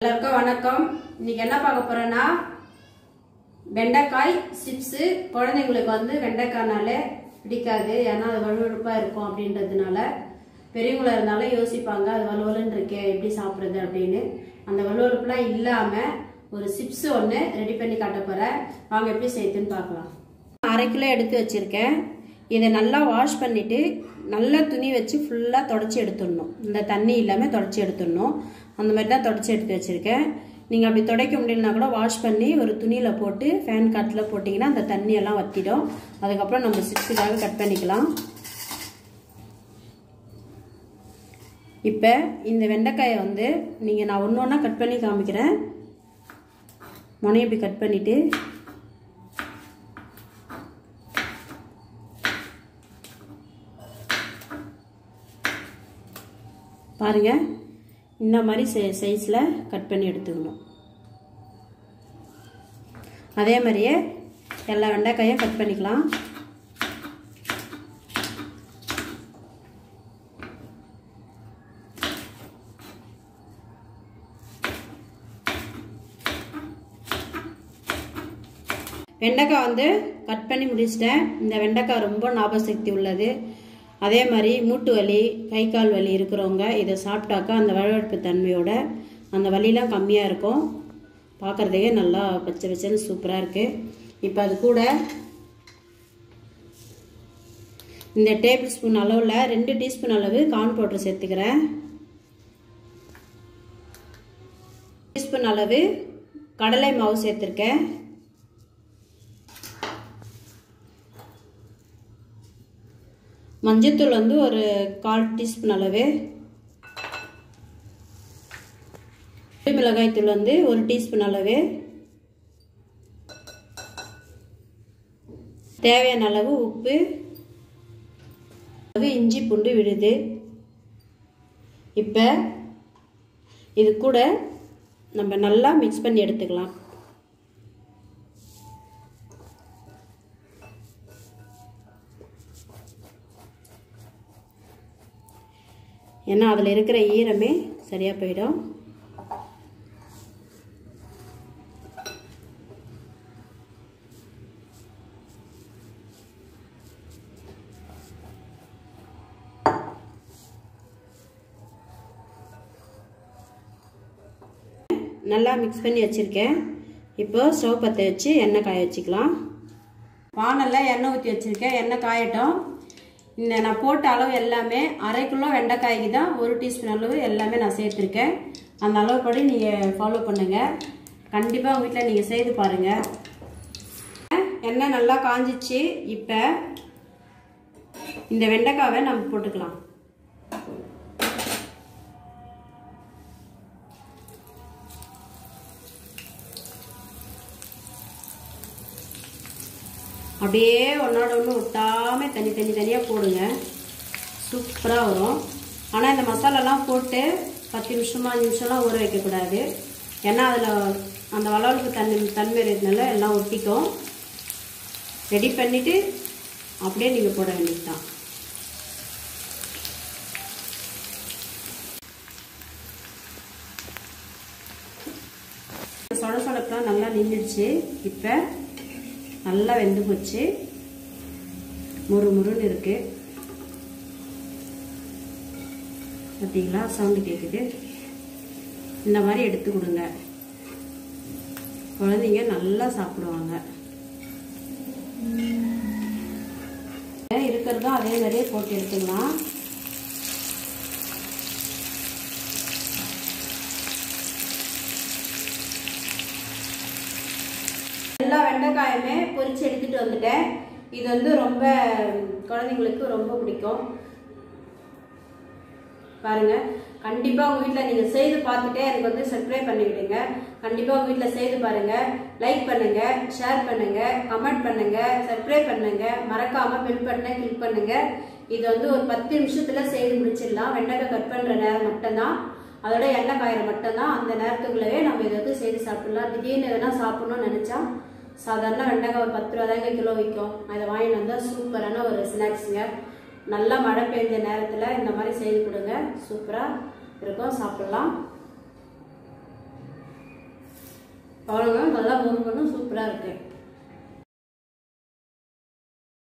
எல்லாருக்கும் வணக்கம் இன்னைக்கு என்ன பார்க்க போறேன்னா வெண்டைக்காய் சிப்ஸு குழந்தைங்களுக்கு வந்து வெண்டைக்காய்னாலே பிடிக்காது ஏன்னா அது வழுவழுப்பாக இருக்கும் அப்படின்றதுனால பெரியவங்களா இருந்தாலும் யோசிப்பாங்க அது வலுவலுன்னு இருக்கே எப்படி சாப்பிட்றது அப்படின்னு அந்த வலுவழுப்புலாம் இல்லாமல் ஒரு சிப்ஸ் ஒன்று ரெடி பண்ணி காட்ட போகிறேன் வாங்க எப்படி செய்யுதுன்னு பார்க்கலாம் அரை கிலோ எடுத்து வச்சுருக்கேன் இதை நல்லா வாஷ் பண்ணிவிட்டு நல்லா துணி வச்சு ஃபுல்லாக தொடச்சி எடுத்துடணும் இந்த தண்ணி இல்லாமல் தொடச்சி எடுத்துடணும் அந்த மாதிரி தான் தொடச்சி எடுத்து வச்சுருக்கேன் நீங்கள் அப்படி துடைக்க முடியலனா கூட வாஷ் பண்ணி ஒரு துணியில் போட்டு ஃபேன் காற்றுல போட்டிங்கன்னா அந்த தண்ணியெல்லாம் வற்றிடும் அதுக்கப்புறம் நம்ம சிப்ஸுக்காக கட் பண்ணிக்கலாம் இப்போ இந்த வெண்டைக்காயை வந்து நீங்கள் நான் ஒன்று ஒன்றா கட் பண்ணி காமிக்கிறேன் முனையை இப்படி கட் பண்ணிவிட்டு பாருங்கள் இந்த மாதிரி சைஸில் கட் பண்ணி எடுத்துக்கணும் அதே மாதிரியே எல்லா வெண்டைக்காயும் கட் பண்ணிக்கலாம் வெண்டைக்காய் வந்து கட் பண்ணி முடிச்சிட்டேன் இந்த வெண்டைக்காய் ரொம்ப ஞாபகசக்தி உள்ளது அதே மாதிரி மூட்டு வலி கை கால் வலி இருக்கிறவங்க இதை சாப்பிட்டாக்கா அந்த வழவழப்பு தன்மையோட அந்த வலிலாம் கம்மியாக இருக்கும் பார்க்குறதுக்கே நல்லா பச்சை பச்சைன்னு சூப்பராக இருக்குது இப்போ அது கூட இந்த டேபிள் ஸ்பூன் அளவில் ரெண்டு டீஸ்பூன் அளவு கார்ன் பவுடர் சேர்த்துக்கிறேன் டீஸ்பூன் அளவு கடலை மாவு சேர்த்துருக்கேன் மஞ்சத்தூள் வந்து ஒரு கால் டீஸ்பூன் அளவு மிளகாய் தூள் வந்து ஒரு டீஸ்பூன் அளவு தேவையான அளவு உப்பு அளவு இஞ்சி பூண்டு விழுது இப்போ இது கூட நம்ம நல்லா மிக்ஸ் பண்ணி எடுத்துக்கலாம் ஏன்னா அதில் இருக்கிற ஈரமே சரியாக போயிடும் நல்லா மிக்ஸ் பண்ணி வச்சுருக்கேன் இப்போ ஸ்டவ் பற்ற வச்சு எண்ணெய் காய வச்சுக்கலாம் வானலில் எண்ணெய் ஊற்றி வச்சுருக்கேன் எண்ணெய் காயட்டும் இந்த நான் போட்ட அளவு எல்லாமே அரை கிலோ வெண்டைக்காய்க்கு தான் ஒரு டீஸ்பூன் அளவு எல்லாமே நான் சேர்த்துருக்கேன் அந்த அளவுப்படி நீங்கள் ஃபாலோ பண்ணுங்கள் கண்டிப்பாக உங்கள் வீட்டில் நீங்கள் செய்து பாருங்கள் எண்ணெய் நல்லா காஞ்சிச்சு இப்போ இந்த வெண்டைக்காவை நம்ம போட்டுக்கலாம் அப்படியே ஒன்றோட ஒன்று விட்டாமல் தனி தனி தனியாக போடுங்க சூப்பராக வரும் ஆனால் இந்த மசாலாலாம் போட்டு பத்து நிமிஷமா அஞ்சு நிமிஷம்லாம் ஊற வைக்கக்கூடாது ஏன்னா அதில் அந்த வளவழுப்பு தன்மை தன்மை இருக்கிறதுனால எல்லாம் ஒட்டிக்கும் ரெடி பண்ணிவிட்டு அப்படியே நீங்கள் போட வேண்டியது தான் சொட சொடப்பெலாம் நல்லா நின்றுடுச்சு இப்போ நல்லா வெந்து போச்சு முறு முருன்னு இருக்கு பார்த்தீங்களா சவுண்டு கேட்குது இந்த மாதிரி எடுத்து கொடுங்க குழந்தைங்க நல்லா சாப்பிடுவாங்க இருக்கிறதும் அதே மாதிரியே போட்டு எடுத்துக்கலாம் எல்லா வெண்டைக்காயுமே பொரிச்சு எடுத்துட்டு வந்துட்டேன் இது வந்து ரொம்ப குழந்தைங்களுக்கு ரொம்ப பிடிக்கும் பாருங்க கண்டிப்பாக உங்கள் வீட்டில் நீங்கள் செய்து பார்த்துட்டே எனக்கு வந்து சப்ஸ்கிரைப் பண்ணிவிடுங்க கண்டிப்பாக உங்கள் வீட்டில் செய்து பாருங்க லைக் பண்ணுங்க ஷேர் பண்ணுங்க கமெண்ட் பண்ணுங்க சப்ஸ்கிரைப் பண்ணுங்க மறக்காம பெல் பட்டனை கிளிக் பண்ணுங்க இது வந்து ஒரு பத்து நிமிஷத்துல செய்து முடிச்சிடலாம் வெண்டைக்காய் கட் பண்ணுற நேரம் மட்டும்தான் அதோட எண்ணெய் காயிற மட்டும்தான் அந்த நேரத்துக்குள்ளவே நம்ம இதை வந்து செய்து சாப்பிடலாம் திடீர்னு எதனா சாப்பிடணும்னு நினச்சா சாதாரண வெண்டைக்காய் ஒரு பத்து ரூபா தாங்க கிலோ விற்கும் அதை வாங்கிட்டு வந்தால் சூப்பரான ஒரு ஸ்நாக்ஸுங்க நல்லா மழை பெய்ஞ்ச நேரத்தில் இந்த மாதிரி செய்து கொடுங்க சூப்பராக இருக்கும் சாப்பிடலாம் அவ்வளோதான் நல்லா மொறு மொறு சூப்பராக இருக்கு